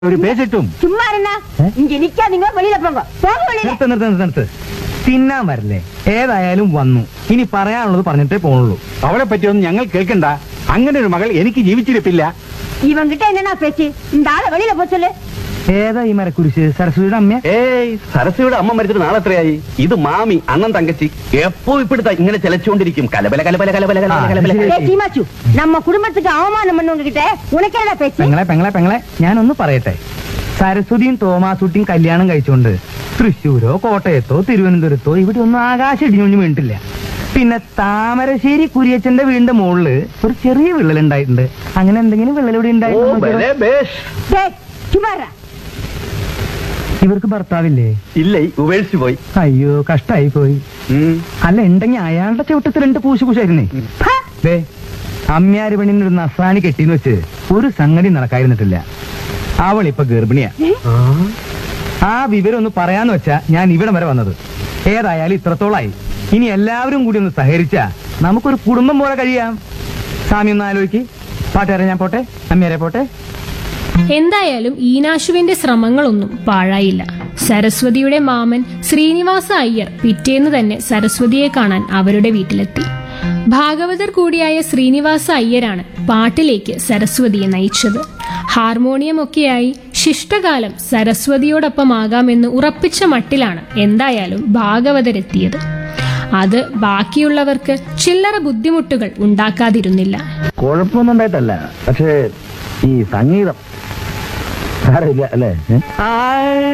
ஒரு பேசட்டும் சும்மா இருந்தா இங்க நிக்காதீங்க வெளியில போங்க போங்க வெளியில നിർത്ത് നിർത്ത് നിർത്ത് നിർത്ത് തിന്നാൻ വരില്ലേ ഏതായാലും വന്നു ഇനി പറയാനുള്ളത് പറഞ്ഞിട്ടേ പോണുള്ളൂ അവളെ പറ്റിയൊന്നും ഞങ്ങൾ കേൾക്കണ്ട അങ്ങനെ ഒരു മകൾ എനിക്ക് ജീവിച്ചിരിപ്പില്ല இவங்கிட்ட என்னன்னா பேச்சு இந்த ஆளை வெளியில போ சொல்லு ഏതാ ഈ മരക്കുരിശ് സരസ്വതിയുടെ അമ്മ ഏയ് സരസ്വതിയുടെ അമ്മ മരിച്ചിട്ട് നാളെ എത്രയായി ഇത് മാമി അണ്ണൻ തങ്കച്ചി എപ്പോ ഇപ്പിടുത്ത ഇങ്ങനെ ചെലച്ചുകൊണ്ടിരിക്കും കലബല കലബല കലബല കലബല ആ, കലബല ശരി. ஏய், சீமாச்சு நம்ம குடும்பத்துக்கு அவமானம் பண்ணவங்க கிட்ட உனக்கு என்ன பேச்சு പെങ്ങളെ പെങ്ങളെ പെങ്ങളെ ഞാനൊന്ന് പറയട്ടെ സരസ്വതിയും തോമാസുട്ടിയും കല്യാണം കഴിച്ചുകൊണ്ട് തൃശ്ശൂരോ കോട്ടയത്തോ തിരുവനന്തപുരത്തോ ഇവിടെ ഒന്നും ആകാശം ഇടിഞ്ഞൊഞ്ഞു വീണിട്ടില്ല പിന്നെ താമരശ്ശേരി കുരിയച്ചന്റെ വീടിന്റെ മുകളില് ഒരു ചെറിയ വിള്ളൽ ഉണ്ടായിട്ടുണ്ട് അങ്ങനെ എന്തെങ്കിലും വിള്ളൽ ഇവിടെ ഓ ഉണ്ടായിട്ടുണ്ടോ ബലേ ബേഷ് டேய், சும்மா இருடா. ഇവർക്ക് ഭർത്താവില്ലേ ഇല്ല ഉപേക്ഷിച്ചു പോയി അയ്യോ കഷ്ടായി പോയി ഉം. അല്ല ഉണ്ടെങ്കിൽ അയാളുടെ ചവിട്ടത്തിൽ രണ്ട് പൂശു പൂശായിരുന്നേ ஹ, ദേ അമ്മ്യാര് പെണ്ണിന് ഒരു നസാനി കെട്ടിന്ന് വെച്ച് ഒരു സംഗതി നടക്കാതിരുന്നിട്ടില്ല അവൾ ഇപ്പൊ ഗർഭിണിയാ ആ വിവരം ഒന്ന് പറയാന്ന് വെച്ചാ ഞാൻ ഇവിടെ വരെ വന്നത് ഏതായാലും ഇത്രത്തോളായി ഇനി എല്ലാവരും കൂടി ഒന്ന് സഹകരിച്ചാ നമുക്കൊരു കുടുംബം പോലെ കഴിയാം സ്വാമി ഒന്ന് ആലോചിക്ക് പാട്ടുകാരെ ഞാൻ പോട്ടെ അമ്മയാരെ പോട്ടെ എന്തായാലും ഈനാശുവിന്റെ ശ്രമങ്ങളൊന്നും പാഴായില്ല സരസ്വതിയുടെ മാമൻ ശ്രീനിവാസ അയ്യർ പിറ്റേന്ന് തന്നെ സരസ്വതിയെ കാണാൻ അവരുടെ വീട്ടിലെത്തി ഭാഗവതർ കൂടിയായ ശ്രീനിവാസ അയ്യരാണ് പാട്ടിലേക്ക് സരസ്വതിയെ നയിച്ചത് ഹാർമോണിയമൊക്കെയായി ശിഷ്ടകാലം സരസ്വതിയോടൊപ്പമാകാമെന്ന് ഉറപ്പിച്ച മട്ടിലാണ് എന്തായാലും ഭാഗവതരെത്തിയത് അത് ബാക്കിയുള്ളവർക്ക് ചില്ലറ ബുദ്ധിമുട്ടുകൾ ഉണ്ടാക്കാതിരുന്നില്ല കുഴപ്പമൊന്നും ഉണ്ടായിട്ടല്ല പക്ഷേ ഈ സംഗീതം സാരമില്ല അല്ലേ ആ